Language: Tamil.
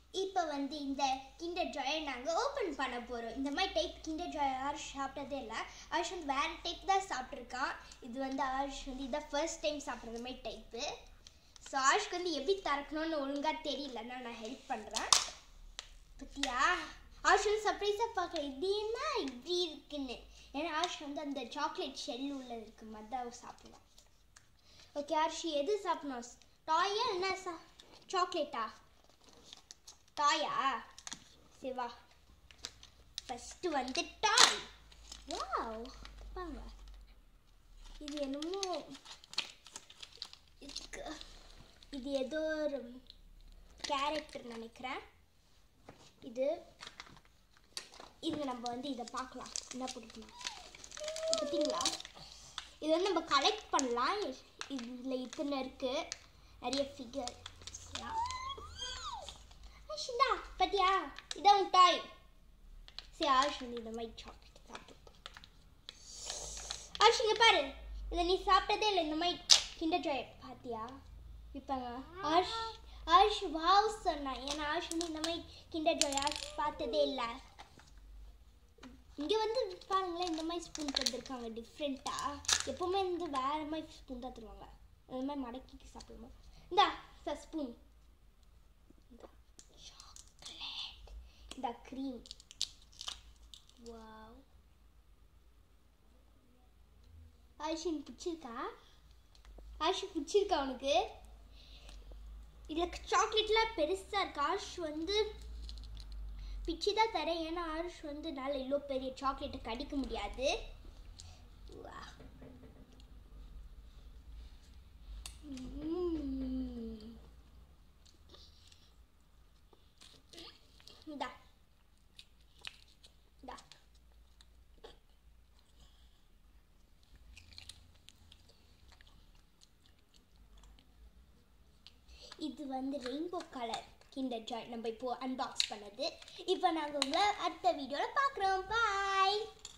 இப்போ வந்து இந்த கிண்டர் ஜாயை நாங்கள் ஓப்பன் பண்ண போகிறோம் இந்த மாதிரி டைப் கிண்டர் ஜாய் ஆர்ஷ் சாப்பிட்டதே இல்லை ஆர்ஷ் வந்து வேறு டைப் தான் சாப்பிட்ருக்கான் இது வந்து ஆர்ஷ் வந்து இதான் ஃபர்ஸ்ட் டைம் சாப்பிட்ற மாதிரி டைப்பு ஸோ ஆர்ஷ்க்கு வந்து எப்படி திறக்கணும்னு ஒழுங்காக தெரியலன்னா நான் ஹெல்ப் பண்ணுறேன் பத்தியா ஆஷ் வந்து சர்ப்ரைஸாக பார்க்குறேன் இது என்ன இப்படி இருக்குன்னு ஏன்னா ஆஷ் வந்து அந்த சாக்லேட் ஷெல் உள்ள இருக்கு மதான் சாப்பிடலாம் ஓகே ஆர்ஷி எது சாப்பிடணும் டாயா என்ன சா சாக்லேட்டா டாயா சரி வா ஃபஸ்ட்டு வந்து டாய் வாவ் வாங்க இது என்னமோ இதுக்கு இது ஏதோ ஒரு கேரக்டர் நினைக்கிறேன் இது இது நம்ம வந்து இதை பார்க்கலாம் என்ன பிடிக்கணும் பார்த்தீங்களா இது வந்து நம்ம கலெக்ட் பண்ணலாம் இதில் இத்தனை இருக்கு நிறைய ஃபிகர் ஆஷிந்தா பார்த்தியா இதான் உன் டாய் சரி ஆஷ் வந்து இந்த மாதிரி சாக்லேட் சாப்பிட்டு ஆஷ் இங்கே பாரு இதை நீ சாப்பிட்டதே இல்லை இந்த மாதிரி கிண்டர் ஜாய் பார்த்தியா விற்பாங்க ஆஷ் ஆஷ் வாவ் சொன்னான் ஏன்னா ஆஷ் வந்து இந்த மாதிரி கிண்டர் ஜாய் ஆஷ் பார்த்ததே இல்லை இங்கே வந்து பாருங்களேன் இந்த மாதிரி ஸ்பூன் தந்துருக்காங்க டிஃப்ரெண்ட்டாக எப்போவுமே வந்து வேறு மாதிரி ஸ்பூன் தான் தருவாங்க அந்த மாதிரி மடக்கி சாப்பிடுவோம் இந்தா சார் ஸ்பூன் சாக்லேட் இந்த க்ரீம் வாவ் ஆயுஷின் பிடிச்சிருக்கா ஆயுஷ் பிடிச்சிருக்கா உனக்கு இதில் சாக்லேட்லாம் பெருசாக இருக்கு ஆஷ் வந்து பிச்சு தான் தரேன் ஏன்னா ஆருஷ் வந்து நல்ல இவ்வளோ பெரிய சாக்லேட்டை கடிக்க முடியாது வா. உம். இந்தா இந்தா இது வந்து ரெயின்போ கலர் கிண்டர் ஜாய் நம்ம இப்போ அன்பாக்ஸ் பண்ணது இப்போ நாங்கள் உங்களை அடுத்த வீடியோவில் பார்க்குறோம் பாய்